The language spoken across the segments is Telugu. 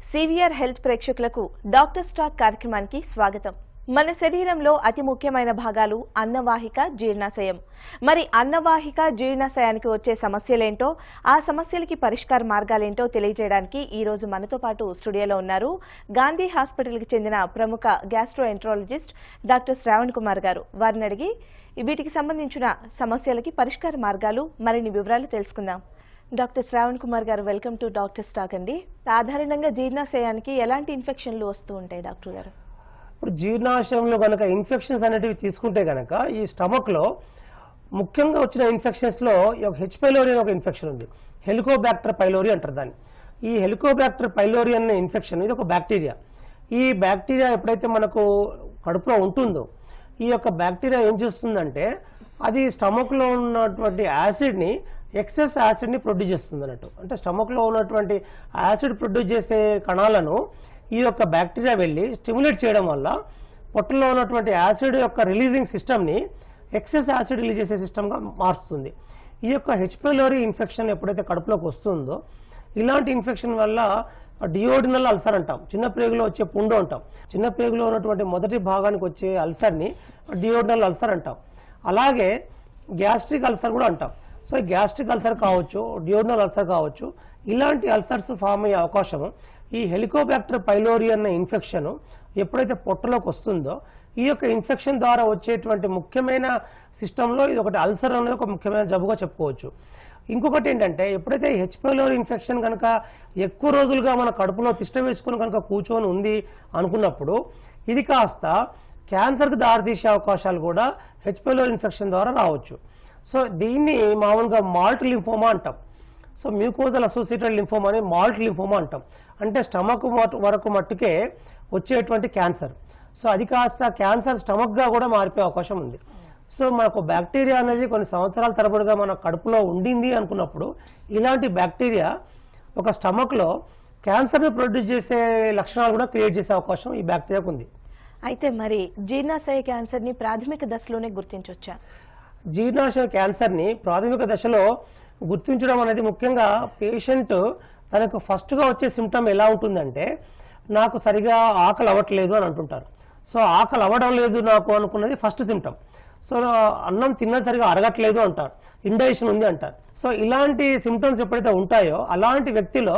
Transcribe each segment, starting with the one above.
సివిఆర్ హెల్త్ ప్రేక్షకులకు డాక్టర్ స్టాక్ కార్యక్రమానికి స్వాగతం మన శరీరంలో అతి ముఖ్యమైన భాగాలు అన్నవాహిక జీర్ణాశయం మరి అన్నవాహిక జీర్ణాశయానికి వచ్చే సమస్యలేంటో ఆ సమస్యలకి పరిష్కార మార్గాలేంటో తెలియజేయడానికి ఈ రోజు మనతో పాటు స్టూడియోలో ఉన్నారు గాంధీ హాస్పిటల్కి చెందిన ప్రముఖ గ్యాస్ట్రోఎంట్రాలజిస్ట్ డాక్టర్ శ్రావణ్ కుమార్ గారు వారిని అడిగి వీటికి సంబంధించిన సమస్యలకి పరిష్కార మార్గాలు మరిన్ని వివరాలు తెలుసుకుందాం డాక్టర్ శ్రావణ్ కుమార్ గారు వెల్కమ్ టు డాక్టర్ స్టాక్ అండి సాధారణంగా జీర్ణాశయానికి ఎలాంటి ఇన్ఫెక్షన్లు వస్తూ ఉంటాయి డాక్టర్ గారు ఇప్పుడు జీర్ణాశయంలో కనుక ఇన్ఫెక్షన్స్ అనేటివి తీసుకుంటే కనుక ఈ స్టమక్ లో ముఖ్యంగా వచ్చిన ఇన్ఫెక్షన్స్ లో ఈ ఒక హెచ్ పైలోరి అనే ఒక ఇన్ఫెక్షన్ ఉంది హెలికోబ్యాక్టర్ పైలోరి అంటారు దాన్ని ఈ హెలికోబ్యాక్టర్ పైలోరి అనే ఇన్ఫెక్షన్ ఇది ఒక బ్యాక్టీరియా ఈ బ్యాక్టీరియా ఎప్పుడైతే మనకు కడుపులో ఉంటుందో ఈ యొక్క బ్యాక్టీరియా ఏం చేస్తుందంటే అది స్టమక్ లో ఉన్నటువంటి యాసిడ్ ని ఎక్సెస్ యాసిడ్ ని ప్రొడ్యూస్ చేస్తుంది అన్నట్టు అంటే స్టమక్ లో ఉన్నటువంటి యాసిడ్ ప్రొడ్యూస్ చేసే కణాలను ఈ యొక్క బ్యాక్టీరియా వెళ్ళి స్టిమ్యులేట్ చేయడం వల్ల పొట్టలో ఉన్నటువంటి యాసిడ్ యొక్క రిలీజింగ్ సిస్టమ్ ని ఎక్సెస్ యాసిడ్ రిలీజ్ చేసే సిస్టమ్ గా మారుస్తుంది ఈ యొక్క హెచ్ పైలోరీ ఇన్ఫెక్షన్ ఎప్పుడైతే కడుపులోకి వస్తుందో ఇలాంటి ఇన్ఫెక్షన్ వల్ల డియోడినల్ అల్సర్ అంటాం చిన్న ప్రేగులో వచ్చే పుండు అంటాం చిన్న ప్రేగులో ఉన్నటువంటి మొదటి భాగానికి వచ్చే అల్సర్ని డియోడినల్ అల్సర్ అంటాం అలాగే గ్యాస్ట్రిక్ అల్సర్ కూడా అంటాం సో ఈ గ్యాస్ట్రిక్ అల్సర్ కావచ్చు డియోడినల్ అల్సర్ కావచ్చు ఇలాంటి అల్సర్స్ ఫామ్ అయ్యే అవకాశం ఈ హెలికోబ్యాక్టర్ పైలోరి అన్న ఇన్ఫెక్షన్ ఎప్పుడైతే పొట్టలోకి వస్తుందో ఈ యొక్క ఇన్ఫెక్షన్ ద్వారా వచ్చేటువంటి ముఖ్యమైన సిస్టంలో ఇది ఒకటి అల్సర్ అనేది ఒక ముఖ్యమైన జబ్బుగా చెప్పుకోవచ్చు ఇంకొకటి ఏంటంటే ఎప్పుడైతే హెచ్ పైలోరి ఇన్ఫెక్షన్ కనుక ఎక్కువ రోజులుగా మన కడుపులో తిష్ట వేసుకుని కనుక కూర్చొని ఉంది అనుకున్నప్పుడు ఇది కాస్త క్యాన్సర్కి దారితీసే అవకాశాలు కూడా హెచ్ పైలోరి ఇన్ఫెక్షన్ ద్వారా రావచ్చు సో దీన్ని మామూలుగా మాల్ట్ లింఫోమా అంటాం సో మ్యూకోజల్ అసోసియేటెడ్ లింఫోమా అని మాల్ట్ లింఫోమా అంటాం అంటే స్టమక్ వరకు మట్టుకే వచ్చేటువంటి క్యాన్సర్ సో అది కాస్త క్యాన్సర్ స్టమక్గా కూడా మారిపోయే అవకాశం ఉంది సో మనకు బ్యాక్టీరియా అనేది కొన్ని సంవత్సరాల తరబడిగా మన కడుపులో ఉండింది అనుకున్నప్పుడు ఇలాంటి బ్యాక్టీరియా ఒక స్టమక్లో క్యాన్సర్ని ప్రొడ్యూస్ చేసే లక్షణాలు కూడా క్రియేట్ చేసే అవకాశం ఈ బ్యాక్టీరియాకు ఉంది అయితే మరి జీర్ణాశయ క్యాన్సర్ ని ప్రాథమిక దశలోనే గుర్తించవచ్చా జీర్ణాశయ క్యాన్సర్ని ప్రాథమిక దశలో గుర్తించడం అనేది ముఖ్యంగా పేషెంట్ తనకు ఫస్ట్గా వచ్చే సిమ్టమ్ ఎలా ఉంటుందంటే నాకు సరిగా ఆకలి అవ్వట్లేదు అని అంటుంటారు సో ఆకలి అవ్వడం లేదు నాకు అనుకున్నది ఫస్ట్ సిమ్టమ్ సో అన్నం తిన్న సరిగా అరగట్లేదు అంటారు ఇండైజెషన్ ఉంది అంటారు సో ఇలాంటి సిమ్టమ్స్ ఎప్పుడైతే ఉంటాయో అలాంటి వ్యక్తిలో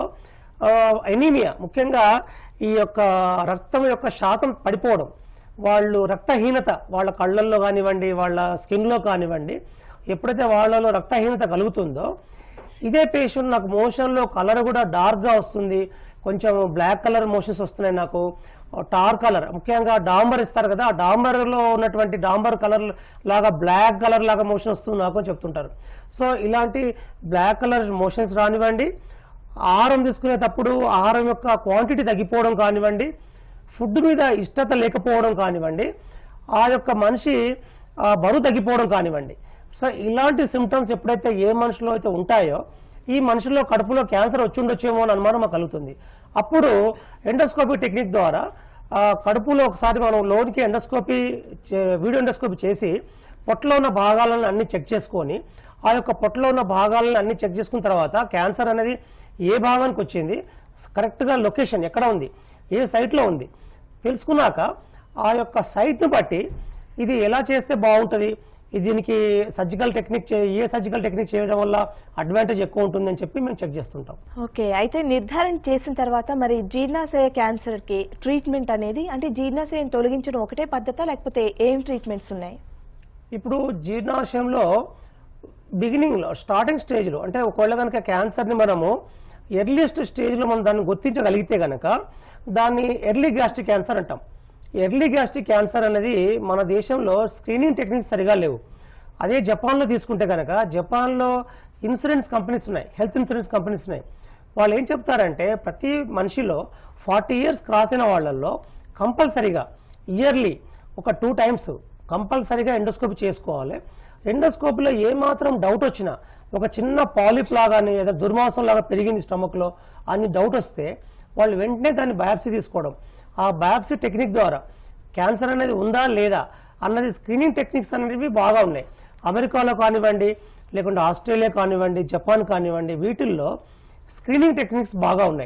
ఎనీమియా ముఖ్యంగా ఈ యొక్క రక్తం యొక్క శాతం పడిపోవడం వాళ్ళు రక్తహీనత వాళ్ళ కళ్ళల్లో కానివ్వండి వాళ్ళ స్కిన్లో కానివ్వండి ఎప్పుడైతే వాళ్ళలో రక్తహీనత కలుగుతుందో ఇదే పేషెంట్ నాకు మోషన్లో కలర్ కూడా డార్క్గా వస్తుంది కొంచెం బ్లాక్ కలర్ మోషన్స్ వస్తున్నాయి నాకు టార్ కలర్ ముఖ్యంగా డాంబర్ ఇస్తారు కదా ఆ డాంబర్లో ఉన్నటువంటి డాంబర్ కలర్ లాగా బ్లాక్ కలర్ లాగా మోషన్ వస్తుంది నాకు అని చెప్తుంటారు సో ఇలాంటి బ్లాక్ కలర్ మోషన్స్ రానివ్వండి ఆహారం తీసుకునేటప్పుడు ఆహారం యొక్క క్వాంటిటీ తగ్గిపోవడం కానివ్వండి ఫుడ్ మీద ఇష్టత లేకపోవడం కానివ్వండి ఆ యొక్క మనిషి ఆ, బరువు తగ్గిపోవడం కానివ్వండి సో ఇలాంటి సిమ్టమ్స్ ఎప్పుడైతే ఏ మనిషిలో అయితే ఉంటాయో ఈ మనిషిలో కడుపులో క్యాన్సర్ వచ్చి ఉండొచ్చేమో అని అనుమానం మాకు కలుగుతుంది అప్పుడు ఎండోస్కోపీ టెక్నిక్ ద్వారా ఆ, కడుపులో ఒకసారి మనం లోనికి ఎండోస్కోపీ చే- వీడియో ఎండోస్కోపీ చేసి పొట్టలో ఉన్న భాగాలను అన్ని చెక్ చేసుకొని ఆ యొక్క పొట్టలో ఉన్న భాగాలను అన్ని చెక్ చేసుకున్న తర్వాత క్యాన్సర్ అనేది ఏ భాగానికి వచ్చింది కరెక్ట్గా లొకేషన్ ఎక్కడ ఉంది ఏ సైట్లో ఉంది తెలుసుకున్నాక ఆ యొక్క సైట్ను బట్టి ఇది ఎలా చేస్తే బాగుంటుంది ఇది దీనికి సర్జికల్ టెక్నిక్ చే- ఏ సర్జికల్ టెక్నిక్ చేయడం వల్ల అడ్వాంటేజ్ ఎక్కువ ఉంటుందని చెప్పి మేము చెక్ చేస్తుంటాం ఓకే అయితే నిర్ధారణ చేసిన తర్వాత మరి జీర్ణాశయ క్యాన్సర్ కి ట్రీట్మెంట్ అనేది అంటే జీర్ణాశయం తొలగించడం ఒకటే పద్ధత లేకపోతే ఏం ట్రీట్మెంట్స్ ఉన్నాయి ఇప్పుడు జీర్ణాశయంలో బిగినింగ్లో స్టార్టింగ్ స్టేజ్లో అంటే ఒకవేళ కనుక క్యాన్సర్ని మనము ఎర్లీస్ట్ స్టేజ్లో మనం దాన్ని గుర్తించగలిగితే కనుక దాన్ని ఎర్లీ గ్యాస్ట్రిక్ క్యాన్సర్ అంటాం ఎర్లీ గ్యాస్ట్రిక్ క్యాన్సర్ అనేది మన దేశంలో స్క్రీనింగ్ టెక్నిక్స్ సరిగా లేవు అదే జపాన్లో తీసుకుంటే కనుక జపాన్లో ఇన్సూరెన్స్ కంపెనీస్ ఉన్నాయి హెల్త్ ఇన్సూరెన్స్ కంపెనీస్ ఉన్నాయి వాళ్ళు ఏం చెప్తారంటే ప్రతి మనిషిలో ఫార్టీ ఇయర్స్ క్రాస్ అయిన వాళ్ళల్లో కంపల్సరీగా ఇయర్లీ ఒక టూ టైమ్స్ కంపల్సరీగా ఎండోస్కోపీ చేసుకోవాలి ఎండోస్కోపీలో ఏమాత్రం డౌట్ వచ్చినా ఒక చిన్న పాలిప్ లాగానే ఏదో దుర్మాంసం లాగా పెరిగింది స్టమక్లో అని డౌట్ వస్తే వాళ్ళు వెంటనే దాన్ని బయాప్సీ తీసుకోవడం ఆ బయాప్సీ టెక్నిక్ ద్వారా క్యాన్సర్ అనేది ఉందా లేదా అన్నది స్క్రీనింగ్ టెక్నిక్స్ అనేవి బాగా ఉన్నాయి అమెరికాలో కానివ్వండి లేకుంటే ఆస్ట్రేలియా కానివ్వండి జపాన్ కానివ్వండి వీటిల్లో స్క్రీనింగ్ టెక్నిక్స్ బాగా ఉన్నాయి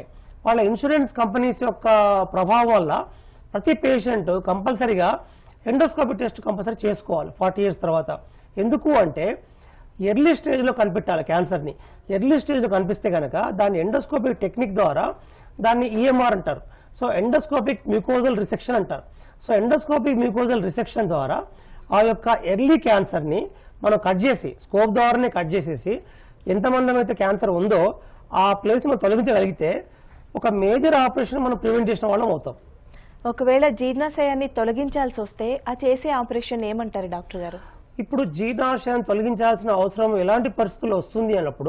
వాళ్ళ ఇన్సూరెన్స్ కంపెనీస్ యొక్క ప్రభావం వల్ల ప్రతి పేషెంట్ కంపల్సరీగా ఎండోస్కోపీ టెస్ట్ కంపల్సరీ చేసుకోవాలి ఫార్టీ ఇయర్స్ తర్వాత ఎందుకు అంటే ఎర్లీ స్టేజ్లో కనిపెట్టాలి క్యాన్సర్ని ఎర్లీ స్టేజ్లో కనిపిస్తే కనుక దాన్ని ఎండోస్కోపిక్ టెక్నిక్ ద్వారా దాన్ని ఈఎంఆర్ అంటారు సో ఎండోస్కోపిక్ మ్యూకోజల్ రిసెక్షన్ అంటారు సో ఎండోస్కోపిక్ మ్యూకోజల్ రిసెక్షన్ ద్వారా ఆ యొక్క ఎర్లీ క్యాన్సర్ని మనం కట్ చేసి స్కోప్ ద్వారానే కట్ చేసేసి ఎంతమంది అయితే క్యాన్సర్ ఉందో ఆ ప్లేస్ మనం తొలగించగలిగితే ఒక మేజర్ ఆపరేషన్ మనం ప్రివెంట్ చేసిన వాళ్ళం అవుతాం ఒకవేళ జీర్ణాశయాన్ని తొలగించాల్సి వస్తే ఆ చేసే ఆపరేషన్ ఏమంటారు డాక్టర్ గారు ఇప్పుడు జీర్ణాశయం తొలగించాల్సిన అవసరం ఎలాంటి పరిస్థితుల్లో వస్తుంది అన్నప్పుడు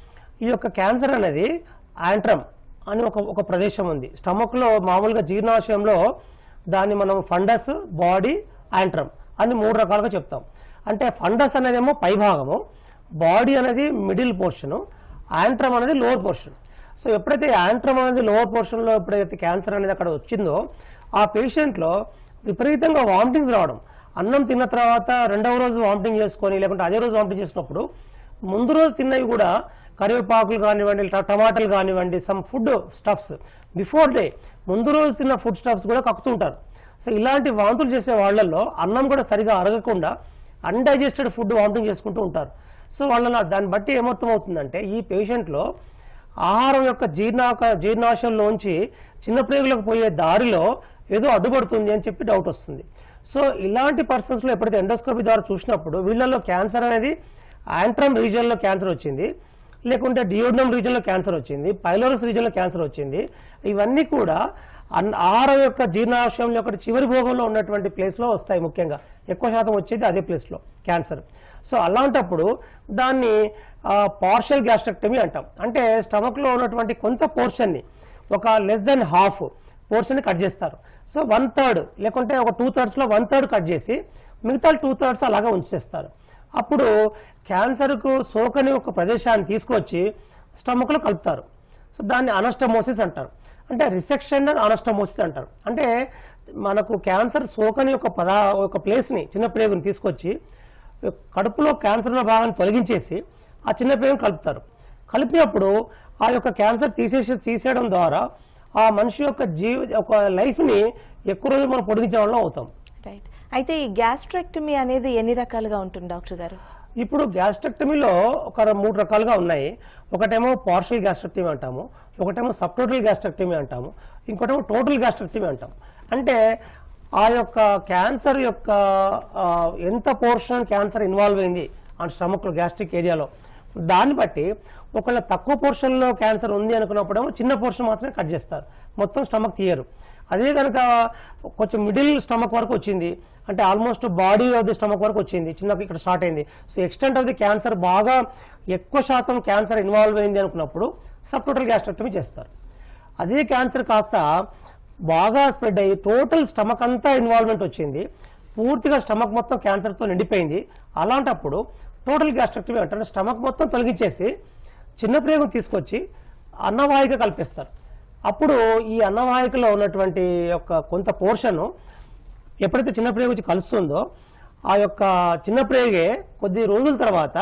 ఈ యొక్క క్యాన్సర్ అనేది యాంట్రమ్ అని ఒక ఒక ప్రదేశం ఉంది స్టమక్ లో మామూలుగా జీర్ణాశయంలో దాన్ని మనం ఫండస్ బాడీ యాంట్రమ్ అని మూడు రకాలుగా చెప్తాం అంటే ఫండస్ అనేదేమో పై భాగము బాడీ అనేది మిడిల్ పోర్షన్ యాంట్రమ్ అనేది లోవర్ పోర్షన్ సో ఎప్పుడైతే యాంట్రమ్ అనేది లోవర్ పోర్షన్ లో ఎప్పుడైతే క్యాన్సర్ అనేది అక్కడ వచ్చిందో ఆ పేషెంట్ లో విపరీతంగా వామిటింగ్స్ రావడం అన్నం తిన్న తర్వాత రెండవ రోజు వామిటింగ్ చేసుకొని లేకుంటే అదే రోజు వామిటింగ్ చేసినప్పుడు ముందు రోజు తిన్నవి కూడా కరివేపాకులు కానివ్వండి ట- టమాటాలు కానివ్వండి some food stuffs before day ముందు రోజు తిన్న ఫుడ్ స్టఫ్స్ కూడా కక్కుతుంటారు సో ఇలాంటి వాంతులు చేసే వాళ్ళల్లో అన్నం కూడా సరిగా అరగకుండా అన్డైజెస్టెడ్ ఫుడ్ వామిటింగ్ చేసుకుంటూ ఉంటారు సో వాళ్ళ దాన్ని బట్టి ఏమర్థం అవుతుందంటే ఈ పేషెంట్లో ఆహారం యొక్క జీర్ణాక జీర్ణాశయంలోంచి చిన్న ప్రేగులకు పోయే దారిలో ఏదో అడ్డుపడుతుంది అని చెప్పి డౌట్ వస్తుంది సో ఇలాంటి పర్సన్స్ లో ఎప్పుడైతే ఎండోస్కోపీ ద్వారా చూసినప్పుడు వీళ్ళలో క్యాన్సర్ అనేది యాంట్రమ్ రీజియన్ లో క్యాన్సర్ వచ్చింది లేకుంటే డియోడనమ్ రీజియన్ లో క్యాన్సర్ వచ్చింది పైలోరస్ రీజియన్ లో క్యాన్సర్ వచ్చింది ఇవన్నీ కూడా అన్- ఆహారం యొక్క జీర్ణాశయం యొక్క చివరి భోగంలో ఉన్నటువంటి ప్లేస్ లో వస్తాయి ముఖ్యంగా ఎక్కువ శాతం వచ్చేది అదే ప్లేస్ లో క్యాన్సర్ సో అలాంటప్పుడు దాన్ని పార్షల్ గ్యాస్ట్రక్టమీ అంటాం అంటే స్టమక్ లో ఉన్నటువంటి కొంత పోర్షన్ ని ఒక లెస్ దెన్ హాఫ్ పోర్షన్ ని కట్ చేస్తారు సో వన్ థర్డ్ లేకుంటే ఒక టూ థర్డ్స్ లో వన్ థర్డ్ కట్ చేసి మిగతా టూ థర్డ్స్ అలాగా ఉంచేస్తారు అప్పుడు క్యాన్సర్ కు సోకని ఒక ప్రదేశాన్ని తీసుకొచ్చి స్టమక్ లో కలుపుతారు సో దాన్ని అనస్టమోసిస్ అంటారు అంటే రిసెక్షన్ అండ్ అనస్టమోసిస్ అంటారు అంటే మనకు క్యాన్సర్ సోకని ఒక పదా ఒక ప్లేస్ ని చిన్న ప్రేగుని తీసుకొచ్చి కడుపులో క్యాన్సర్ ఉన్న భాగాన్ని తొలగించేసి ఆ చిన్న ప్రేగుని కలుపుతారు కలిపినప్పుడు ఆ యొక్క క్యాన్సర్ తీసేసి తీసేయడం ద్వారా ఆ మనిషి యొక్క జీవ ఒక లైఫ్ ని ఎక్కువ రోజులు మనం పొడిగించే వాళ్ళం అవుతాం రైట్ అయితే ఈ గ్యాస్ట్రెక్టమీ అనేది ఎన్ని రకాలుగా ఉంటుంది డాక్టర్ గారు ఇప్పుడు గ్యాస్ట్రక్టమీలో ఒక ర- మూడు రకాలుగా ఉన్నాయి ఒకటేమో పార్షల్ గ్యాస్ట్రక్టమీ అంటాము ఒకటేమో సబ్టోటల్ గ్యాస్ట్రక్టమీ అంటాము ఇంకోటేమో టోటల్ గ్యాస్ట్రక్టమీ అంటాం అంటే ఆ యొక్క క్యాన్సర్ యొక్క ఆ, ఎంత పోర్షన్ క్యాన్సర్ ఇన్వాల్వ్ అయింది ఆ స్టమక్ గ్యాస్ట్రిక్ ఏరియాలో దాన్ని బట్టి ఒకవేళ తక్కువ పోర్షన్ లో క్యాన్సర్ ఉంది అనుకున్నప్పుడేమో చిన్న పోర్షన్ మాత్రమే కట్ చేస్తారు మొత్తం స్టమక్ తీయరు అదే కనుక కొంచెం మిడిల్ స్టమక్ వరకు వచ్చింది అంటే almost body of the stomach వరకు వచ్చింది చిన్న ఇక్కడ స్టార్ట్ అయింది so extent of the cancer బాగా ఎక్కువ శాతం క్యాన్సర్ ఇన్వాల్వ్ అయింది అనుకున్నప్పుడు సబ్ టోటల్ గ్యాస్ట్రక్టమీ చేస్తారు అదే క్యాన్సర్ కాస్త బాగా స్ప్రెడ్ అయ్యి టోటల్ స్టమక్ అంతా ఇన్వాల్వ్మెంట్ వచ్చింది పూర్తిగా స్టమక్ మొత్తం క్యాన్సర్తో నిండిపోయింది అలాంటప్పుడు టోటల్ గ్యాస్ట్రక్టమీ అంటారు స్టమక్ మొత్తం తొలగించేసి చిన్న ప్రేగును తీసుకొచ్చి అన్నవాహిక కల్పిస్తారు అప్పుడు ఈ అన్నవాహికలో ఉన్నటువంటి యొక్క కొంత పోర్షన్ ఎప్పుడైతే చిన్న ప్రేగు వచ్చి కలుస్తుందో ఆ యొక్క చిన్న ప్రేగే కొద్ది రోజుల తర్వాత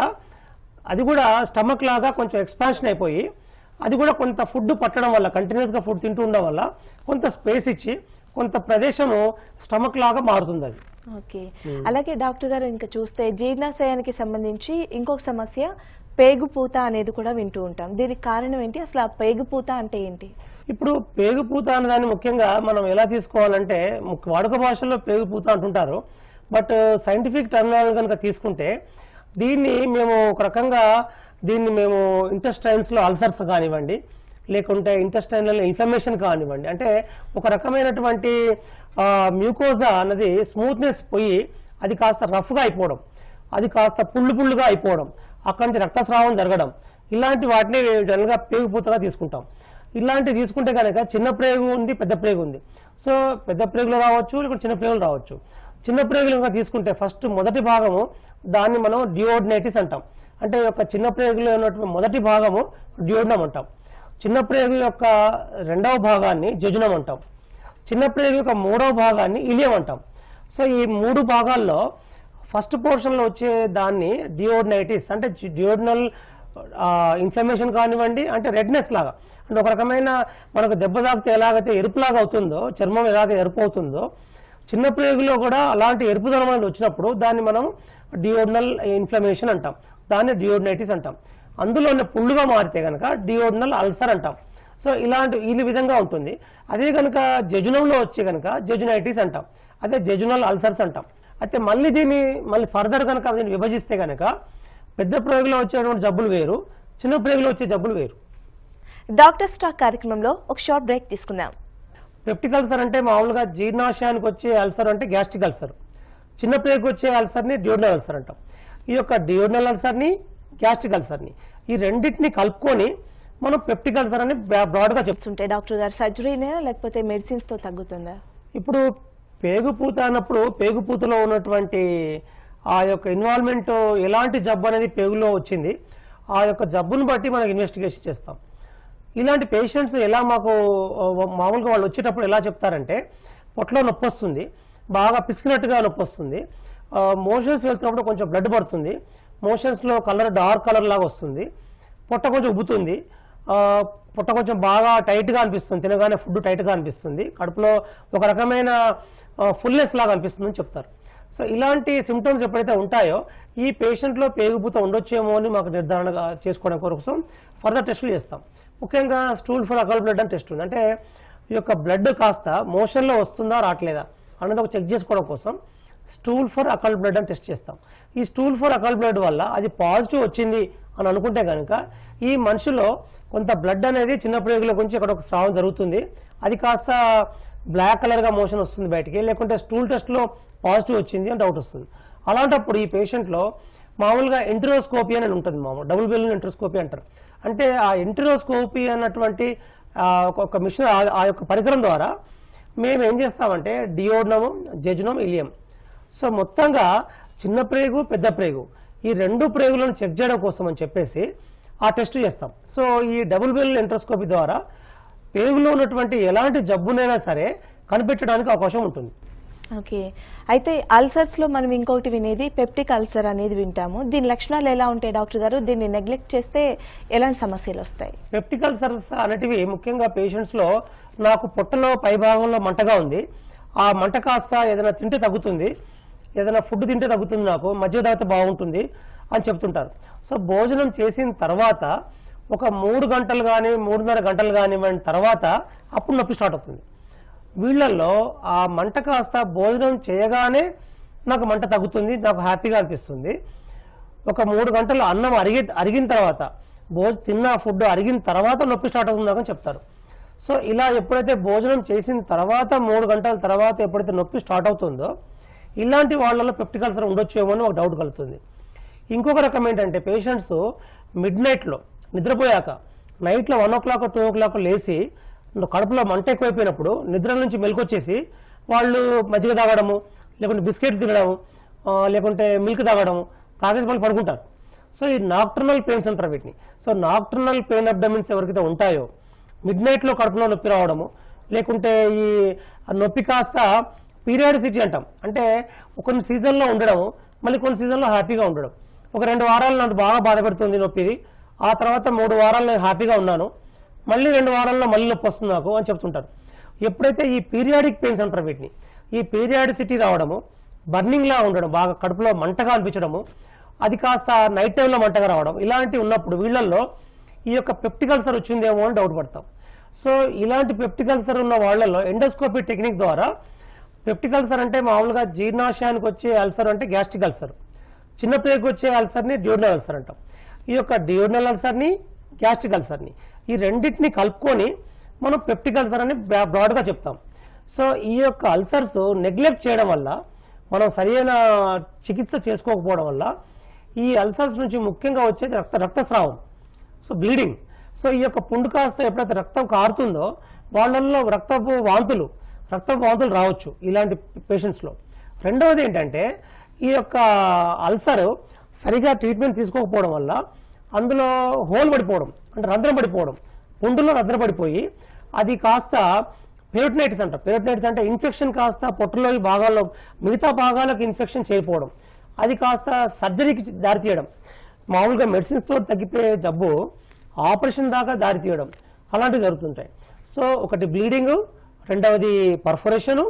అది కూడా స్టమక్ లాగా కొంచెం ఎక్స్పాన్షన్ అయిపోయి అది కూడా కొంత ఫుడ్ పట్టడం వల్ల కంటిన్యూస్ గా ఫుడ్ తింటూ ఉండడం వల్ల కొంత స్పేస్ ఇచ్చి కొంత ప్రదేశము స్టమక్ లాగా మారుతుంది అది ఓకే Hmm. అలాగే డాక్టర్ గారు ఇంకా చూస్తే జీర్ణాశయానికి సంబంధించి ఇంకొక సమస్య పేగుపూత అనేది కూడా వింటూ ఉంటాం దీనికి కారణం ఏంటి అసలు ఆ పేగుపూత అంటే ఏంటి ఇప్పుడు పేగుపూత అనే దాన్ని ముఖ్యంగా మనం ఎలా తీసుకోవాలంటే ముఖ్య- వాడుక భాషలో పేగుపూత అంటుంటారు బట్ సైంటిఫిక్ టర్మినాలజీ కనుక తీసుకుంటే దీన్ని మేము ఒక రకంగా దీన్ని మేము ఇంటెస్టైన్స్ లో అల్సర్స్ కానివ్వండి లేకుంటే ఇంటెస్టైనల్ ఇన్ఫ్లమేషన్ కానివ్వండి అంటే ఒక రకమైనటువంటి మ్యూకోజా అన్నది స్మూత్నెస్ పోయి అది కాస్త రఫ్గా అయిపోవడం అది కాస్త పుళ్ళు పుళ్ళుగా అయిపోవడం అక్కడి నుంచి రక్తస్రావం జరగడం ఇలాంటి వాటిని జనరల్గా పేగుపూతగా తీసుకుంటాం ఇలాంటివి తీసుకుంటే కనుక చిన్న ప్రేగు ఉంది పెద్ద ప్రేగు ఉంది సో పెద్ద ప్రేగులు రావచ్చు లేకుంటే చిన్న ప్రేగులు రావచ్చు చిన్న ప్రేగులు కనుక తీసుకుంటే ఫస్ట్ మొదటి భాగము దాన్ని మనం డియోడినైటిస్ అంటాం అంటే ఈ యొక్క చిన్న ప్రేగులో ఉన్నటువంటి మొదటి భాగము డియోడనం అంటాం చిన్న ప్రేగు యొక్క రెండవ భాగాన్ని జజునం అంటాం చిన్న ప్రేగు యొక్క మూడవ భాగాన్ని ఇలియం అంటాం సో ఈ మూడు భాగాల్లో ఫస్ట్ పోర్షన్ లో వచ్చే దాన్ని డియోడనైటిస్ అంటే డియోడనల్ ఇన్ఫ్లమేషన్ కానివ్వండి అంటే రెడ్నెస్ లాగా అంటే ఒక రకమైన మనకు దెబ్బ తాకితే ఎలాగైతే ఎరుపులాగా అవుతుందో చర్మం ఎలాగ ఎరుపు అవుతుందో చిన్న ప్రేగులో కూడా అలాంటి ఎరుపుదనం అనేది వచ్చినప్పుడు దాన్ని మనం డియోడనల్ ఇన్ఫ్లమేషన్ అంటాం దాన్ని డియోడనైటిస్ అంటాం అందులోనే పుండుగా మారితే కనుక డియోడనల్ అల్సర్ అంటాం సో ఇలాంటి ఈ విధంగా ఉంటుంది అదే కనుక జజునంలో వచ్చే కనుక జజునైటిస్ అంటాం అదే జజునల్ అల్సర్స్ అంటాం అయితే మళ్ళీ దీన్ని మళ్ళీ ఫర్దర్ కనుక దీన్ని విభజిస్తే కనుక పెద్ద ప్రయోగంలో వచ్చేటువంటి జబ్బులు వేరు చిన్న ప్రయోగంలో వచ్చే జబ్బులు వేరు డాక్టర్ స్టాక్ కార్యక్రమంలో ఒక షార్ట్ బ్రేక్ తీసుకుందాం పెప్టిక్ అల్సర్ అంటే మామూలుగా జీర్ణాశయానికి వచ్చే అల్సర్ అంటే గ్యాస్ట్రిక్ అల్సర్ చిన్న ప్రేగుకి వచ్చే అల్సర్ని డియోడనల్ అల్సర్ అంటాం ఈ యొక్క డియోడనల్ అల్సర్ని గ్యాస్ట్రిక్ అల్సర్ని ఈ రెండింటిని కలుపుకొని మనం పెప్టిక్ అల్సర్ అని బ్రాడ్గా చెప్తాం చెప్తుంటే డాక్టర్ గారు సర్జరీనేనా లేకపోతే మెడిసిన్స్ తో తగ్గుతుందా ఇప్పుడు పేగుపూత అన్నప్పుడు పేగుపూతలో ఉన్నటువంటి ఆ యొక్క ఇన్వాల్వ్మెంట్ ఎలాంటి జబ్బు అనేది పేగులో వచ్చింది ఆ యొక్క జబ్బును బట్టి మనం ఇన్వెస్టిగేషన్ చేస్తాం ఇలాంటి పేషెంట్స్ ఎలా మాకు ఆ, మామూలుగా వాళ్ళు వచ్చేటప్పుడు ఎలా చెప్తారంటే పొట్టలో నొప్పి వస్తుంది బాగా పిసికినట్టుగా నొప్పి వస్తుంది మోషన్స్ వెళ్తున్నప్పుడు కొంచెం బ్లడ్ పడుతుంది మోషన్స్లో కలర్ డార్క్ కలర్ లాగా వస్తుంది పొట్ట కొంచెం ఉబ్బుతుంది ఆ, పొట్ట కొంచెం బాగా టైట్గా అనిపిస్తుంది తినగానే ఫుడ్ టైట్గా అనిపిస్తుంది కడుపులో ఒక రకమైన ఫుల్నెస్ లాగా అనిపిస్తుంది అని చెప్తారు సో ఇలాంటి సిమ్టమ్స్ ఎప్పుడైతే ఉంటాయో ఈ పేషెంట్లో పేగుపూత ఉండొచ్చేమో అని మాకు నిర్ధారణ చేసుకోవడం కోసం ఫర్దర్ టెస్టులు చేస్తాం ముఖ్యంగా స్టూల్ ఫర్ అకల్ బ్లడ్ అని టెస్ట్ ఉంది అంటే ఈ యొక్క బ్లడ్ కాస్త మోషన్లో వస్తుందా రావట్లేదా అన్నది ఒక చెక్ చేసుకోవడం కోసం స్టూల్ ఫర్ అకల్ బ్లడ్ అని టెస్ట్ చేస్తాం ఈ స్టూల్ ఫర్ అకల్ బ్లడ్ వల్ల అది పాజిటివ్ వచ్చింది అని అనుకుంటే కనుక ఈ మనిషిలో కొంత బ్లడ్ అనేది చిన్న ప్రేగుల గురించి ఇక్కడ ఒక స్రావం జరుగుతుంది అది కాస్త బ్లాక్ కలర్ గా మోషన్ వస్తుంది బయటికి లేకుంటే స్టూల్ టెస్ట్ లో పాజిటివ్ వచ్చింది అని డౌట్ వస్తుంది అలాంటప్పుడు ఈ పేషెంట్ లో మామూలుగా ఎంట్రోస్కోపీ అని ఉంటుంది మామూలు డబుల్ బెలూన్ ఎంట్రోస్కోపీ అంటారు అంటే ఆ ఎంట్రోస్కోపీ అన్నటువంటి ఆ, ఒక- ఒక మిషన్ ఆ- ఆ యొక్క పరికరం ద్వారా మేము ఏం చేస్తామంటే డియోడనము జెజునం ఇలియం సో మొత్తంగా చిన్న ప్రేగు పెద్ద ప్రేగు ఈ రెండు ప్రేగులను చెక్ చేయడం కోసం అని చెప్పేసి ఆ టెస్ట్ చేస్తాం సో ఈ డబుల్ బెల్ ఎంట్రోస్కోపీ ద్వారా పేగులో ఉన్నటువంటి ఎలాంటి జబ్బునైనా సరే కనిపెట్టడానికి అవకాశం ఉంటుంది ఓకే అయితే అల్సర్స్ లో మనం ఇంకొకటి వినేది పెప్టిక్ అల్సర్ అనేది వింటాము దీని లక్షణాలు ఎలా ఉంటాయి డాక్టర్ గారు దీన్ని నెగ్లెక్ట్ చేస్తే ఎలాంటి సమస్యలు వస్తాయి పెప్టిక్ అల్సర్స్ అనేటివి ముఖ్యంగా పేషెంట్స్ లో నాకు పొట్టలో పై భాగంలో మంటగా ఉంది ఆ మంట కాస్త ఏదైనా తింటే తగ్గుతుంది ఏదైనా ఫుడ్ తింటే తగ్గుతుంది నాకు మధ్య తాగితే బాగుంటుంది అని చెప్తుంటారు సో భోజనం చేసిన తర్వాత ఒక మూడు గంటలు కానీ మూడున్నర గంటలు కానివ్వండి తర్వాత అప్పుడు నొప్పి స్టార్ట్ అవుతుంది వీళ్ళల్లో ఆ మంట కాస్త భోజనం చేయగానే నాకు మంట తగ్గుతుంది నాకు హ్యాపీగా అనిపిస్తుంది ఒక మూడు గంటలు అన్నం అరిగి అరిగిన తర్వాత భోజ తిన్న ఫుడ్ అరిగిన తర్వాత నొప్పి స్టార్ట్ అవుతుందని చెప్తారు సో ఇలా ఎప్పుడైతే భోజనం చేసిన తర్వాత మూడు గంటల తర్వాత ఎప్పుడైతే నొప్పి స్టార్ట్ అవుతుందో ఇలాంటి వాళ్ళలో పెప్టిక్ అల్సర్ ఉండొచ్చేమో అని ఒక డౌట్ కలుగుతుంది ఇంకొక రకం ఏంటంటే పేషెంట్స్ మిడ్ నైట్లో నిద్రపోయాక నైట్లో one o'clock two o'clock లేచి కడుపులో మంట ఎక్కువైపోయినప్పుడు నిద్ర నుంచి మెలకొచ్చేసి వాళ్ళు మజ్జిగ తాగడము లేకుంటే బిస్కెట్ తినడము ఆ, లేకుంటే మిల్క్ తాగడము తాగేసి వాళ్ళు పడుకుంటారు సో ఈ నాక్టర్నల్ పెయిన్స్ అంటారు వీటిని సో నాక్టర్నల్ పెయిన్ అబ్డమిన్స్ ఎవరికైతే ఉంటాయో మిడ్ నైట్లో కడుపులో నొప్పి రావడము లేకుంటే ఈ ఆ నొప్పి కాస్త పీరియాడిసిటీ అంటాం అంటే కొన్ని సీజన్లో ఉండడము మళ్ళీ కొన్ని సీజన్లో హ్యాపీగా ఉండడం ఒక రెండు వారాలు నాకు బాగా బాధ పెడుతుంది నొప్పిది ఆ తర్వాత మూడు వారాలు నేను హ్యాపీగా ఉన్నాను మళ్ళీ రెండు వారాల్లో మళ్ళీ నొప్పి వస్తుంది నాకు అని చెప్తుంటారు ఎప్పుడైతే ఈ పీరియాడిక్ పెయిన్స్ అంటారు వీటిని ఈ పీరియాడిసిటీ రావడము బర్నింగ్ లా ఉండడం బాగా కడుపులో మంటగా అనిపించడము అది కాస్త నైట్ టైంలో మంటగా రావడం ఇలాంటివి ఉన్నప్పుడు వీళ్ళల్లో ఈ యొక్క పెప్టిక్ అల్సర్ వచ్చిందేమో అని డౌట్ పడతాం సో ఇలాంటి పెప్టిక్ అల్సర్ ఉన్న వాళ్ళలో ఎండోస్కోపీ టెక్నిక్ ద్వారా పెప్టిక్ అల్సర్ అంటే మామూలుగా జీర్ణాశయానికి వచ్చే అల్సర్ అంటే గ్యాస్ట్రిక్ అల్సర్ చిన్న ప్రేగుకి వచ్చే అల్సర్ని డియోడనల్ అల్సర్ అంటాం ఈ యొక్క డియోడనల్ అల్సర్ని గ్యాస్ట్రిక్ అల్సర్ని ఈ రెండింటిని కలుపుకొని మనం పెప్టిక్ అల్సర్ అని బ్రా- బ్రాడ్గా చెప్తాం సో ఈ యొక్క అల్సర్స్ నెగ్లెక్ట్ చేయడం వల్ల మనం సరైన చికిత్స చేసుకోకపోవడం వల్ల ఈ అల్సర్స్ నుంచి ముఖ్యంగా వచ్చేది రక్త రక్తస్రావం సో బ్లీడింగ్ సో ఈ యొక్క పుండు కాస్త ఎప్పుడైతే రక్తం కారుతుందో వాళ్ళల్లో రక్తపు వాంతులు రక్తపు వాంతులు రావచ్చు ఇలాంటి పేషెంట్స్లో రెండవది ఏంటంటే ఈ యొక్క అల్సర్ సరిగా ట్రీట్మెంట్ తీసుకోకపోవడం వల్ల అందులో హోల్ పడిపోవడం అంటే రంధ్రం పడిపోవడం పుండులో రంధ్రం పడిపోయి అది కాస్త పెరిటనైటిస్ అంటారు పెరిటనైటిస్ అంటే ఇన్ఫెక్షన్ కాస్త పొట్టలోని భాగాల్లో మిగతా భాగాలకు ఇన్ఫెక్షన్ చేయకపోవడం అది కాస్త సర్జరీకి దారితీయడం మామూలుగా మెడిసిన్స్ తో తగ్గిపోయే జబ్బు ఆపరేషన్ దాకా దారి తీయడం అలాంటివి జరుగుతుంటాయి సో ఒకటి బ్లీడింగ్ రెండవది పర్ఫొరేషను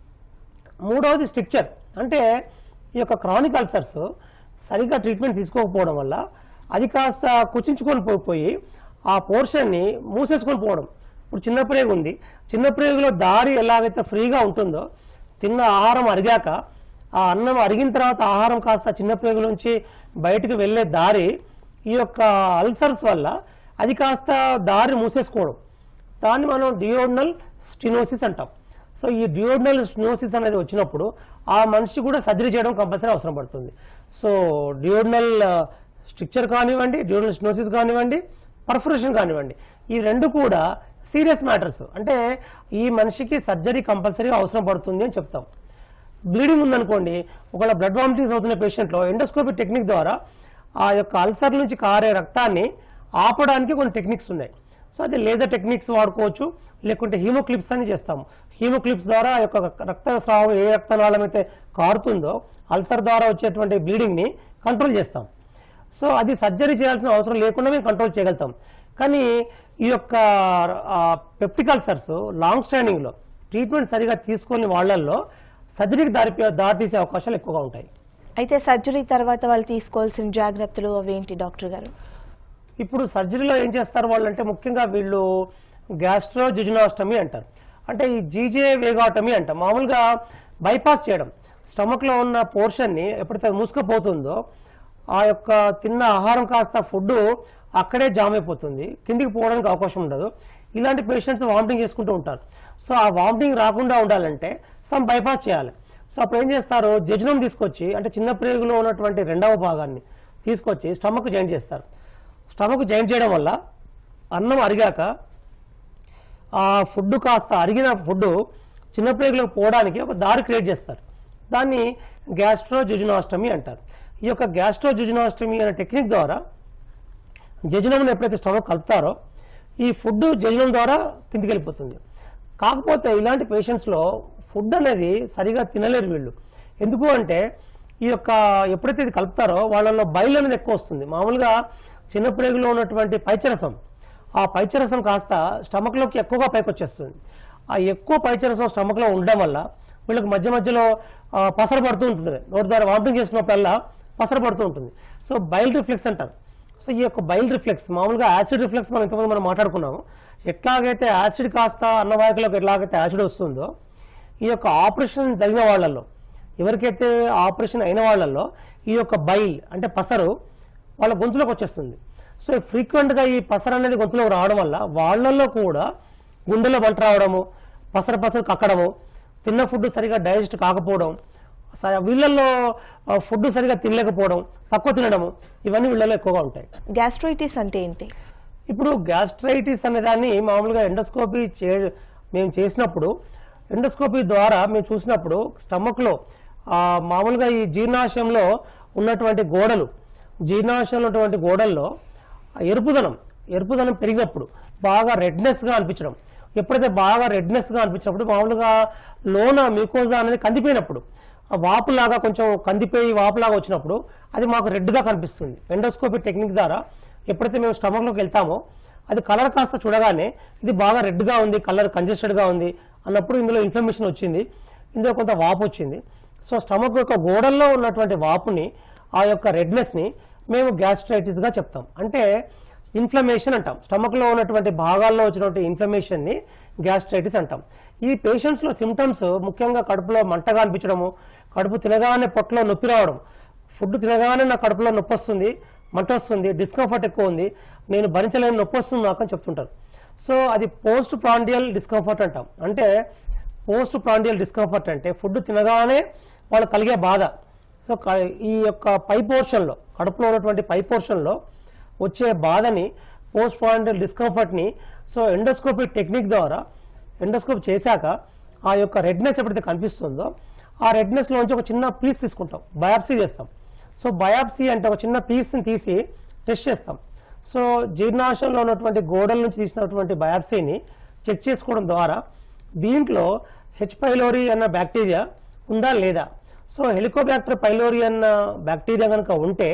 మూడవది స్ట్రిక్చర్ అంటే ఈ యొక్క క్రానిక్ అల్సర్స్ సరిగ్గా ట్రీట్మెంట్ తీసుకోకపోవడం వల్ల అది కాస్త కుచించుకొని పోయి ఆ పోర్షన్ని మూసేసుకొని పోవడం ఇప్పుడు చిన్న ప్రేగు ఉంది చిన్న ప్రేగులో దారి ఎలాగైతే ఫ్రీగా ఉంటుందో తిన్న ఆహారం అరిగాక ఆ అన్నం అరిగిన తర్వాత ఆహారం కాస్త చిన్న ప్రేగులోంచి బయటకు వెళ్ళే దారి ఈ యొక్క అల్సర్స్ వల్ల అది కాస్త దారి మూసేసుకోవడం దాన్ని మనం డియోడనల్ స్టినోసిస్ అంటాం సో ఈ డియోడనల్ స్టినోసిస్ అనేది వచ్చినప్పుడు ఆ మనిషి కూడా సర్జరీ చేయడం కంపల్సరీ అవసరం పడుతుంది సో డియోడనల్ స్ట్రక్చర్ కానివ్వండి డియోడనల్ స్టినోసిస్ కానివ్వండి పర్ఫరేషన్ కానివ్వండి ఈ రెండు కూడా సీరియస్ మ్యాటర్స్ అంటే ఈ మనిషికి సర్జరీ కంపల్సరీ అవసరం పడుతుంది అని చెప్తాం బ్లీడింగ్ ఉందనుకోండి ఒకవేళ బ్లడ్ వామిటింగ్స్ అవుతున్న పేషెంట్లో ఎండోస్కోపీ టెక్నిక్ ద్వారా ఆ యొక్క అల్సర్ నుంచి కారే రక్తాన్ని ఆపడానికి కొన్ని టెక్నిక్స్ ఉన్నాయి సో అది లేజర్ టెక్నిక్స్ వాడుకోవచ్చు లేకుంటే హీమోక్లిప్స్ అని చేస్తాము హీమోక్లిప్స్ ద్వారా ఆ యొక్క రక్త స్రావం ఏ రక్తనాళం అయితే కారుతుందో అల్సర్ ద్వారా వచ్చేటువంటి బ్లీడింగ్ ని కంట్రోల్ చేస్తాం సో అది సర్జరీ చేయాల్సిన అవసరం లేకుండా మేము కంట్రోల్ చేయగలుగుతాం కానీ ఈ యొక్క పెప్టిక్ అల్సర్స్ లాంగ్ స్టాండింగ్ లో ట్రీట్మెంట్ సరిగా తీసుకొని వాళ్ళల్లో సర్జరీకి దారి దారితీసే అవకాశాలు ఎక్కువగా ఉంటాయి అయితే సర్జరీ తర్వాత వాళ్ళు తీసుకోవాల్సిన జాగ్రత్తలు అవేంటి డాక్టర్ గారు ఇప్పుడు సర్జరీలో ఏం చేస్తారు వాళ్ళు అంటే ముఖ్యంగా వీళ్ళు గ్యాస్ట్రో జిజునాస్టమీ అంటారు అంటే ఈ జీజే వేగాటమీ అంటాం మామూలుగా బైపాస్ చేయడం స్టమక్ లో ఉన్న పోర్షన్ ని ఎప్పుడైతే అది మూసుకుపోతుందో ఆ యొక్క తిన్న ఆహారం కాస్త ఫుడ్ అక్కడే జామ్ అయిపోతుంది కిందికి పోవడానికి అవకాశం ఉండదు ఇలాంటి పేషెంట్స్ వామిటింగ్ చేసుకుంటూ ఉంటారు సో ఆ వామిటింగ్ రాకుండా ఉండాలంటే సమ్ బైపాస్ చేయాలి సో అప్పుడు ఏం చేస్తారు జజనం తీసుకొచ్చి అంటే చిన్న ప్రేగులో ఉన్నటువంటి రెండవ భాగాన్ని తీసుకొచ్చి స్టమక్ జాయిన్ చేస్తారు స్టమక్ జాయిన్ చేయడం వల్ల అన్నం అరిగాక ఆ ఫుడ్ కాస్త అరిగిన ఫుడ్ చిన్న ప్రేగులకు పోవడానికి ఒక దారి క్రియేట్ చేస్తారు దాన్ని గ్యాస్ట్రో జుజునాస్టమీ అంటారు ఈ యొక్క గ్యాస్ట్రో జుజునాస్టమీ అనే టెక్నిక్ ద్వారా జజనం ఎప్పుడైతే స్టమక్ కలుపుతారో ఈ ఫుడ్ జజనం ద్వారా కిందికి వెళ్ళిపోతుంది కాకపోతే ఇలాంటి పేషెంట్స్ లో ఫుడ్ అనేది సరిగా తినలేరు వీళ్ళు ఎందుకు అంటే ఈ యొక్క ఎప్పుడైతే ఇది కలుపుతారో వాళ్ళలో బయలు అనేది ఎక్కువ వస్తుంది మామూలుగా చిన్న ప్రేగులో ఉన్నటువంటి పైచరసం ఆ పైచరసం కాస్త స్టమక్ లోకి ఎక్కువగా పైకి వచ్చేస్తుంది ఆ ఎక్కువ పైచరసం స్టమక్ లో ఉండడం వల్ల వీళ్ళకి మధ్య మధ్యలో ఆ, పసర పడుతూ ఉంటుంది నోటి ద్వారా వామిటింగ్ చేసుకున్నప్పుడల్లా పసర పడుతూ ఉంటుంది సో బైల్ రిఫ్లెక్స్ అంటారు సో ఈ యొక్క బైల్ రిఫ్లెక్స్ మామూలుగా యాసిడ్ రిఫ్లెక్స్ మనం ఇంతకుముందు మనం మాట్లాడుకున్నాము ఎట్లాగైతే యాసిడ్ కాస్త అన్నవాహికలకు ఎట్లాగైతే యాసిడ్ వస్తుందో ఈ యొక్క ఆపరేషన్ జరిగిన వాళ్ళల్లో ఎవరికైతే ఆపరేషన్ అయిన వాళ్ళల్లో ఈ యొక్క బైల్ అంటే పసరు వాళ్ళ గొంతులోకి వచ్చేస్తుంది సో ఫ్రీక్వెంట్ గా ఈ పసరు అనేది గొంతులోకి రావడం వల్ల వాళ్ళల్లో కూడా గుండెలో మంట రావడము పసరు పసరు కక్కడము తిన్న ఫుడ్ సరిగా డైజెస్ట్ కాకపోవడం స- వీళ్ళల్లో ఫుడ్ సరిగా తినలేకపోవడం తక్కువ తినడము ఇవన్నీ వీళ్ళలో ఎక్కువగా ఉంటాయి గ్యాస్ట్రైటిస్ అంటే ఏంటి ఇప్పుడు గ్యాస్ట్రైటిస్ అనే దాన్ని మామూలుగా ఎండోస్కోపీ చే మేము చేసినప్పుడు ఎండోస్కోపీ ద్వారా మేము చూసినప్పుడు స్టమక్ లో ఆ, మామూలుగా ఈ జీర్ణాశయంలో ఉన్నటువంటి గోడలు జీర్ణాశయంలో ఉన్నటువంటి గోడల్లో ఆ ఎరుపుదనం ఎరుపుదనం పెరిగినప్పుడు బాగా రెడ్నెస్ గా అనిపించడం ఎప్పుడైతే బాగా రెడ్నెస్ గా అనిపించినప్పుడు మామూలుగా లోన మ్యూకోజా అనేది కందిపోయినప్పుడు ఆ వాపులాగా కొంచెం కందిపోయి వాపులాగా వచ్చినప్పుడు అది మాకు రెడ్ గా కనిపిస్తుంది ఎండోస్కోపీ టెక్నిక్ ద్వారా ఎప్పుడైతే మేము స్టమక్ లోకి వెళ్తామో అది కలర్ కాస్త చూడగానే ఇది బాగా రెడ్ గా ఉంది కలర్ కంజెస్టెడ్ గా ఉంది అన్నప్పుడు ఇందులో ఇన్ఫర్మేషన్ వచ్చింది ఇందులో కొంత వాపు వచ్చింది సో స్టమక్ యొక్క గోడల్లో ఉన్నటువంటి వాపుని ఆ యొక్క రెడ్నెస్ ని మేము గ్యాస్ట్రైటిస్ గా చెప్తాం అంటే ఇన్ఫ్లమేషన్ అంటాం స్టమక్ లో ఉన్నటువంటి భాగాల్లో వచ్చినటువంటి ఇన్ఫ్లమేషన్ ని గ్యాస్ట్రైటిస్ అంటాం ఈ పేషెంట్స్ లో సిమ్టమ్స్ ముఖ్యంగా కడుపులో మంటగా అనిపించడము కడుపు తినగానే పొట్టలో నొప్పి రావడం ఫుడ్ తినగానే నా కడుపులో నొప్పి వస్తుంది మంట వస్తుంది డిస్కంఫర్ట్ ఎక్కువ ఉంది నేను భరించలేని నొప్పి వస్తుంది నాకు అని చెప్తుంటారు సో అది పోస్ట్ ప్రాండియల్ డిస్కంఫర్ట్ అంటాం అంటే పోస్ట్ ప్రాండియల్ డిస్కంఫర్ట్ అంటే ఫుడ్ తినగానే వాళ్ళు కలిగే బాధ సో క- ఈ యొక్క పై పోర్షన్ లో కడుపులో ఉన్నటువంటి పై పోర్షన్ లో వచ్చే బాధని పోస్ట్ ప్రాండియల్ డిస్కంఫర్ట్ ని సో ఎండోస్కోపీ టెక్నిక్ ద్వారా ఎండోస్కోప్ చేశాక ఆ యొక్క రెడ్నెస్ ఎప్పుడైతే కనిపిస్తుందో ఆ రెడ్నెస్ లోంచి ఒక చిన్న పీస్ తీసుకుంటాం బయాప్సీ చేస్తాం సో బయాప్సీ అంటే ఒక చిన్న పీస్ ని తీసి టెస్ట్ చేస్తాం సో జీర్ణాశయంలో ఉన్నటువంటి గోడల నుంచి తీసినటువంటి బయాప్సీని చెక్ చేసుకోవడం ద్వారా దీంట్లో హెచ్ పైలోరీ అన్న బ్యాక్టీరియా ఉందా లేదా సో హెలికోబ్యాక్టర్ పైలోరీ అన్న బ్యాక్టీరియా కనుక ఉంటే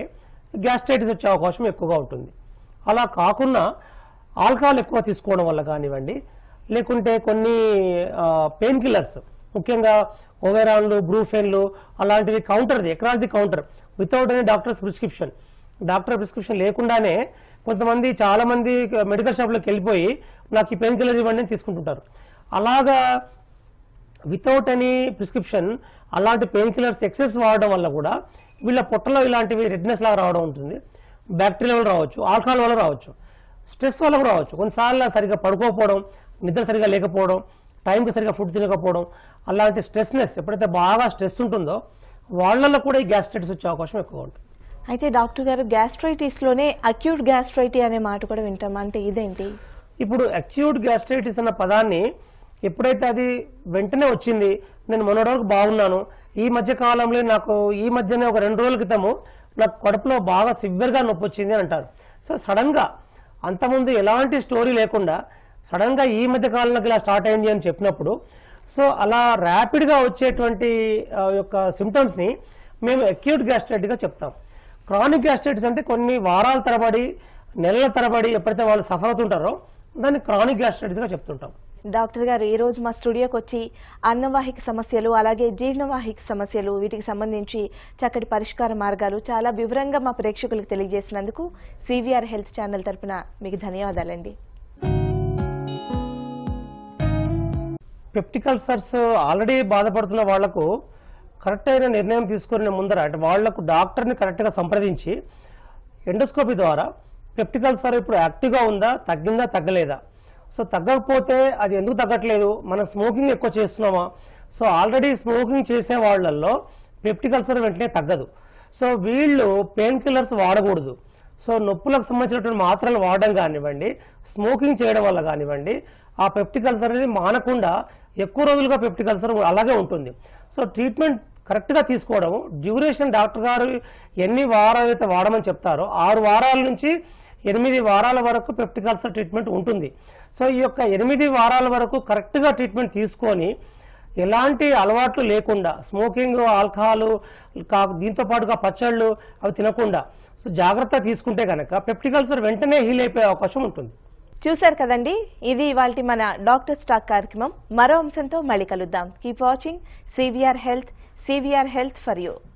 గ్యాస్ట్రైటిస్ వచ్చే అవకాశం ఎక్కువగా ఉంటుంది అలా కాకుండా ఆల్కహాల్ ఎక్కువ తీసుకోవడం వల్ల కానివ్వండి లేకుంటే కొన్ని పెయిన్ కిల్లర్స్ ముఖ్యంగా ఓవెరాన్లు బ్రూఫెన్లు అలాంటివి కౌంటర్ది across the counter without any doctor's prescription doctor prescription లేకుండానే కొంతమంది చాలా మంది మెడికల్ షాప్లోకి వెళ్ళిపోయి నాకు ఈ పెయిన్ కిల్లర్ ఇవ్వండి అని తీసుకుంటుంటారు అలాగా వితౌట్ ఎనీ ప్రిస్క్రిప్షన్ అలాంటి పెయిన్ కిల్లర్స్ ఎక్సెస్ వాడడం వల్ల కూడా వీళ్ళ పొట్టలో ఇలాంటివి రెడ్నెస్ లాగా రావడం ఉంటుంది బ్యాక్టీరియా వల్ల రావచ్చు ఆల్కహాల్ వల్ల రావచ్చు స్ట్రెస్ వల్ల కూడా రావచ్చు కొన్నిసార్లు సరిగా పడుకోకపోవడం నిద్ర సరిగా లేకపోవడం టైంకి సరిగా ఫుడ్ తినకపోవడం అలాంటి స్ట్రెస్నెస్ ఎప్పుడైతే బాగా స్ట్రెస్ ఉంటుందో వాళ్ళల్లో కూడా ఈ గ్యాస్ట్రైటిస్ వచ్చే అవకాశం ఎక్కువ ఉంటుంది అయితే డాక్టర్ గారు గ్యాస్ట్రైటిస్ లోనే అక్యూట్ గ్యాస్ట్రైటీ అనే మాట కూడా వింటాం అంటే ఇదేంటి ఇప్పుడు అక్యూట్ గ్యాస్ట్రైటిస్ అన్న పదాన్ని ఎప్పుడైతే అది వెంటనే వచ్చింది నేను మొన్నటి వరకు బాగున్నాను ఈ మధ్య కాలంలో నాకు ఈ మధ్యనే ఒక రెండు రోజుల క్రితము నాకు కడుపులో బాగా సివియర్గా నొప్పి వచ్చింది అని అంటారు సో సడన్ గా అంతకుముందు ఎలాంటి స్టోరీ లేకుండా సడన్ గా ఈ మధ్య కాలంలోకి ఇలా స్టార్ట్ అయింది అని చెప్పినప్పుడు సో అలా ర్యాపిడ్ గా వచ్చేటువంటి ఆ, యొక్క సిమ్టమ్స్ ని మేము అక్యూట్ గ్యాస్ట్రైటిస్ గా చెప్తాం క్రానిక్ గ్యాస్ట్రైటిస్ అంటే కొన్ని వారాల తరబడి నెలల తరబడి ఎప్పుడైతే వాళ్ళు సఫర్ అవుతుంటారో దాన్ని క్రానిక్ గ్యాస్ట్రైటిస్ గా చెప్తుంటాం డాక్టర్ గారు ఈ రోజు మా స్టూడియోకి వచ్చి అన్నవాహిక సమస్యలు అలాగే జీర్ణవాహిక సమస్యలు వీటికి సంబంధించి చక్కటి పరిష్కార మార్గాలు చాలా వివరంగా మా ప్రేక్షకులకు తెలియజేసినందుకు సివిఆర్ హెల్త్ ఛానల్ తరపున మీకు ధన్యవాదాలండి పెప్టిక్ అల్సర్స్ ఆల్రెడీ బాధపడుతున్న వాళ్లకు కరెక్ట్ అయిన నిర్ణయం తీసుకునే ముందర అంటే వాళ్లకు డాక్టర్ని కరెక్ట్గా సంప్రదించి ఎండోస్కోపీ ద్వారా పెప్టిక్ అల్సర్ ఇప్పుడు యాక్టివ్గా ఉందా తగ్గిందా తగ్గలేదా సో తగ్గకపోతే అది ఎందుకు తగ్గట్లేదు మనం స్మోకింగ్ ఎక్కువ చేస్తున్నామా సో ఆల్రెడీ స్మోకింగ్ చేసే వాళ్ళల్లో పెప్టిక్ అల్సర్ వెంటనే తగ్గదు సో వీళ్ళు పెయిన్ కిల్లర్స్ వాడకూడదు సో నొప్పులకు సంబంధించినటువంటి మాత్రలు వాడడం కానివ్వండి స్మోకింగ్ చేయడం వల్ల కానివ్వండి ఆ పెప్టిక్ అల్సర్ అనేది మానకుండా ఎక్కువ రోజులుగా పెప్టిక్ అల్సర్ అలాగే ఉంటుంది సో ట్రీట్మెంట్ కరెక్ట్గా తీసుకోవడం డ్యూరేషన్ డాక్టర్ గారు ఎన్ని వారాలు అయితే వాడమని చెప్తారో ఆరు వారాల నుంచి ఎనిమిది వారాల వరకు పెప్టిక్ అల్సర్ ట్రీట్మెంట్ ఉంటుంది సో ఈ యొక్క ఎనిమిది వారాల వరకు కరెక్ట్గా ట్రీట్మెంట్ తీసుకొని ఎలాంటి అలవాట్లు లేకుండా స్మోకింగ్ ఆల్కహాల్ కా దీంతో పాటుగా పచ్చళ్ళు అవి తినకుండా సో జాగ్రత్త తీసుకుంటే కనుక పెప్టిక్ అల్సర్ వెంటనే హీల్ అయిపోయే అవకాశం ఉంటుంది చూశారు కదండి ఇది ఇవాల్టి మన డాక్టర్ స్టాక్ కార్యక్రమం మరో అంశంతో మళ్ళీ కలుద్దాం keep watching CVR health CVR health for you